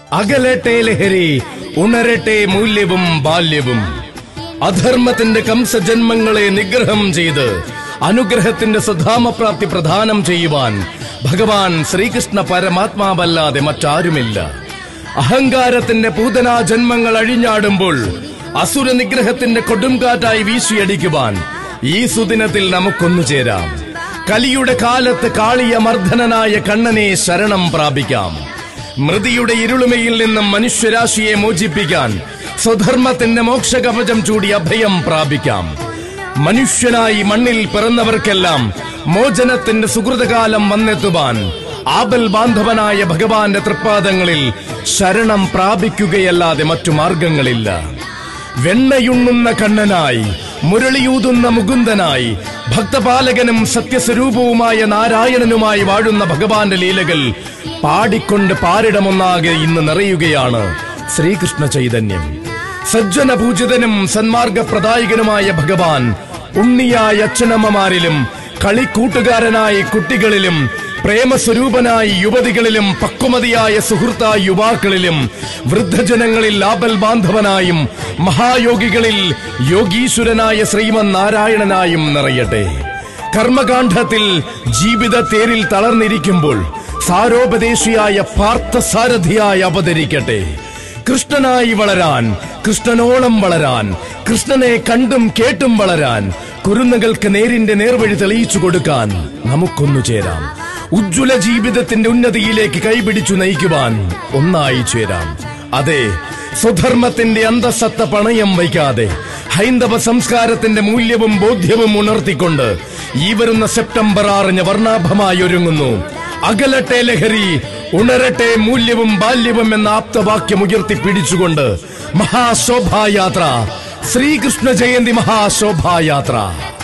അകലട്ടെ ലഹരി ഉണരട്ടെ മൂല്യവും ബാല്യവും അധർമ്മത്തിന്റെ കംസജന്മങ്ങളെ നിഗ്രഹം ചെയ്ത് അനുഗ്രഹത്തിന്റെ സുധാമപ്രാപ്തി പ്രദാനം ചെയ്യുവാൻ ഭഗവാൻ ശ്രീകൃഷ്ണ പരമാത്മാവല്ലാതെ മറ്റാരുമില്ല അഹങ്കാരത്തിന്റെ പൂതനാ ജന്മങ്ങൾ അഴിഞ്ഞാടുമ്പോൾ അസുര നിഗ്രഹത്തിന്റെ കൊടുംകാറ്റായി വീശിയടിക്കുവാൻ ഈ സുദിനത്തിൽ നമുക്കൊന്നു ചേരാം കലിയുടെ കാലത്ത് കാളിയ മർദ്ദനനായ കണ്ണനെ ശരണം പ്രാപിക്കാം മൃതിയുടെ ഇരുളുമയിൽ നിന്നും മനുഷ്യരാശിയെ മോചിപ്പിക്കാൻ സ്വധർമ്മത്തിന്റെ മോക്ഷകവചം ചൂടി അഭയം പ്രാപിക്കാം മനുഷ്യനായി മണ്ണിൽ പിറന്നവർക്കെല്ലാം മോചനത്തിന്റെ സുഹൃതകാലം വന്നെത്തുവാൻ ആബൽ ബാന്ധവനായ ഭഗവാന്റെ തൃപ്പാദങ്ങളിൽ ശരണം പ്രാപിക്കുകയല്ലാതെ മറ്റു മാർഗങ്ങളില്ല വെണ്ണയുണ്ണുന്ന കണ്ണനായി മുരളിയൂതുന്ന മുകുന്ദനായി ഭക്തപാലകനും സത്യസ്വരൂപവുമായ നാരായണനുമായി വാഴുന്ന ഭഗവാന്റെ ലീലകൾ പാടിക്കൊണ്ട് പാരിടമൊന്നാകെ ഇന്ന് നിറയുകയാണ് ശ്രീകൃഷ്ണ ചൈതന്യം സജ്ജന പൂജിതനും സന്മാർഗപ്രദായകനുമായ ഭഗവാൻ ഉണ്ണിയായ അച്ഛനമ്മമാരിലും കളിക്കൂട്ടുകാരനായി കുട്ടികളിലും പ്രേമസ്വരൂപനായി യുവതികളിലും പക്വമതിയായ സുഹൃത്തായ യുവാക്കളിലും വൃദ്ധജനങ്ങളിൽ ആപൽ ബാന്ധവനായും മഹായോഗികളിൽ യോഗീശ്വരനായ ശ്രീമൻ നാരായണനായും നിറയട്ടെ കർമ്മകാന്ഡത്തിൽ ജീവിത തേരിൽ തളർന്നിരിക്കുമ്പോൾ സാരോപദേശിയായ പാർത്ഥസാരഥിയായി അവതരിക്കട്ടെ കൃഷ്ണനായി വളരാൻ കൃഷ്ണനോളം വളരാൻ കൃഷ്ണനെ കണ്ടും കേട്ടും വളരാൻ കുരുന്നുകൾക്ക് നേരിന്റെ നേർവഴി തെളിയിച്ചു കൊടുക്കാൻ നമുക്കൊന്നു ചേരാം ഉജ്ജ്വല ജീവിതത്തിന്റെ ഉന്നതിയിലേക്ക് കൈപിടിച്ചു നയിക്കുവാൻ ഒന്നായി ചേരാം അതെ സ്വധർമ്മത്തിന്റെ അന്തസത്ത പണയം വയ്ക്കാതെ ഹൈന്ദവ സംസ്കാരത്തിന്റെ മൂല്യവും ബോധ്യവും ഉണർത്തിക്കൊണ്ട് ഈ വരുന്ന സെപ്റ്റംബർ ആറിന് വർണ്ണാഭമായി ഒരുങ്ങുന്നു അകലട്ടെ ലഹരി ഉണരട്ടെ മൂല്യവും ബാല്യവും എന്ന ആപ്തവാക്യം ഉയർത്തിപ്പിടിച്ചുകൊണ്ട് മഹാശോഭായാത്ര ശ്രീകൃഷ്ണ ജയന്തി മഹാശോഭായാത്ര